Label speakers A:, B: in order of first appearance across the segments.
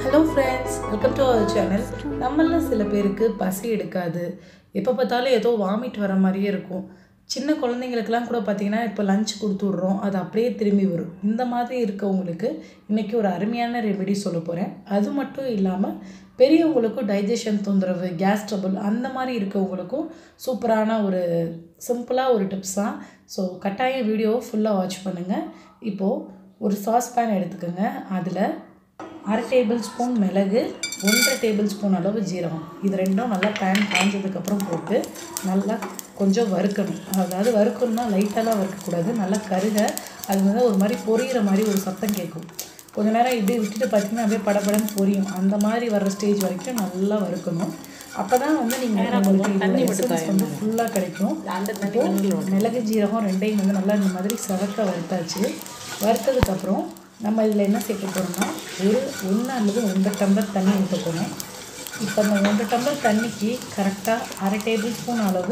A: hello friends welcome to our channel நம்மள சில பேருக்கு பசி எடுக்காது எப்போ பார்த்தாலும் ஏதோ வாமிட் வர மாதிரியே இருக்கும் சின்ன குழந்தைங்களுக்கெல்லாம் கூட பார்த்தீங்கன்னா இப்போ லஞ்ச் கொடுத்து விட்றோம் அது அப்படியே திரும்பி வரும் இந்த மாதிரி இருக்கவங்களுக்கு இன்றைக்கி ஒரு அருமையான ரெமெடி சொல்ல போகிறேன் அது மட்டும் இல்லாமல் பெரியவங்களுக்கும் டைஜஷன் தொந்தரவு கேஸ் ட்ரபிள் அந்த மாதிரி இருக்கவங்களுக்கும் சூப்பரான ஒரு சிம்பிளாக ஒரு டிப்ஸ் தான் ஸோ கட்டாயம் வீடியோவை ஃபுல்லாக வாட்ச் பண்ணுங்கள் இப்போது ஒரு சாஸ் பேன் எடுத்துக்கோங்க அதில் அரை டேபிள் ஸ்பூன் மிளகு ஒன்றரை டேபிள் ஸ்பூன் அளவு ஜீரகம் இது ரெண்டும் நல்லா பேன் காஞ்சதுக்கப்புறம் போட்டு நல்லா கொஞ்சம் வறுக்கணும் அதாவது வறுக்கணும்னா லைட்டாலாம் வறுக்கக்கூடாது நல்லா கருக அது வந்து ஒரு மாதிரி பொரியிற மாதிரி ஒரு சத்தம் கேட்கும் கொஞ்ச நேரம் இப்படி விட்டுட்டு பார்த்தீங்கன்னா அப்படியே படபடன்னு பொரியும் அந்த மாதிரி வர்ற ஸ்டேஜ் வரைக்கும் நல்லா வறுக்கணும் அப்போ தான் வந்து நீங்கள் உங்களுக்கு எசன்ஸ் வந்து ஃபுல்லாக கிடைக்கும் இப்போ மிளகு ஜீரகம் ரெண்டையும் வந்து நல்லா இந்த மாதிரி செவக்க வறுத்தாச்சு வறுத்ததுக்கப்புறம் நம்ம இதில் என்ன சேர்க்க போகிறோம்னா ஒரு ஒன்று அல்லது ஒன்றரை டம்ளர் தண்ணி ஊற்ற போகிறோம் இப்போ அந்த ஒன்றரை டம்ளர் தண்ணிக்கு கரெக்டாக அரை டேபிள் ஸ்பூன் அளவு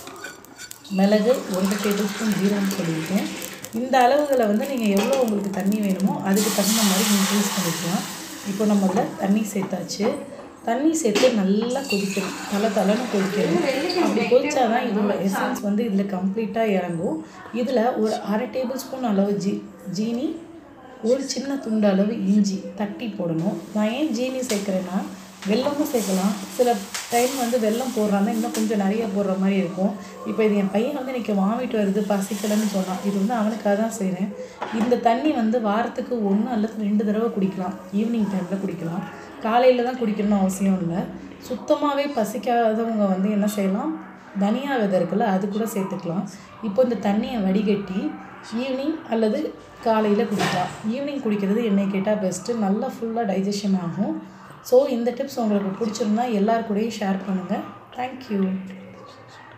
A: மிளகு ஒன்றரை டேபிள் ஸ்பூன் ஜீரகம் சொல்லியிருக்கேன் இந்த அளவுகளை வந்து நீங்கள் எவ்வளோ உங்களுக்கு தண்ணி வேணுமோ அதுக்கு தகுந்த மாதிரி இன்க்ரீஸ் பண்ணிக்கலாம் இப்போ நம்ம இதில் தண்ணி சேர்த்தாச்சு தண்ணி சேர்த்து நல்லா கொதிக்கணும் தலை தலைன்னு கொதிக்கணும் அப்படி கொதிச்சா தான் இதோட எசன்ஸ் வந்து இதில் கம்ப்ளீட்டாக இறங்கும் இதில் ஒரு அரை டேபிள் ஸ்பூன் அளவு ஜீ ஜீனி ஒரு சின்ன துண்டு அளவு இஞ்சி தட்டி போடணும் நான் ஏன் ஜீனி சேர்க்குறேன்னா வெல்லமும் சேர்க்கலாம் சில டைம் வந்து வெல்லம் போடுறாங்க இன்னும் கொஞ்சம் நிறைய போடுற மாதிரி இருக்கும் இப்போ இது என் பையன் வந்து இன்றைக்கி வாமிட் வருது பசிக்கலன்னு சொன்னான் இது வந்து அவனுக்காக தான் செய்கிறேன் இந்த தண்ணி வந்து வாரத்துக்கு ஒன்று அல்லது ரெண்டு தடவை குடிக்கலாம் ஈவினிங் டைமில் குடிக்கலாம் காலையில் தான் குடிக்கணும்னு அவசியம் இல்லை சுத்தமாகவே பசிக்காதவங்க வந்து என்ன செய்யலாம் தனியா விதை இருக்குல்ல அது கூட சேர்த்துக்கலாம் இப்போ இந்த தண்ணியை வடிகட்டி ஈவினிங் அல்லது காலையில் குடிக்கலாம் ஈவினிங் குடிக்கிறது என்னை கேட்டால் பெஸ்ட்டு நல்லா ஃபுல்லாக டைஜஷன் ஆகும் ஸோ இந்த டிப்ஸ் உங்களுக்கு பிடிச்சிருந்தா எல்லார் கூடயும் ஷேர் பண்ணுங்கள் தேங்க்யூ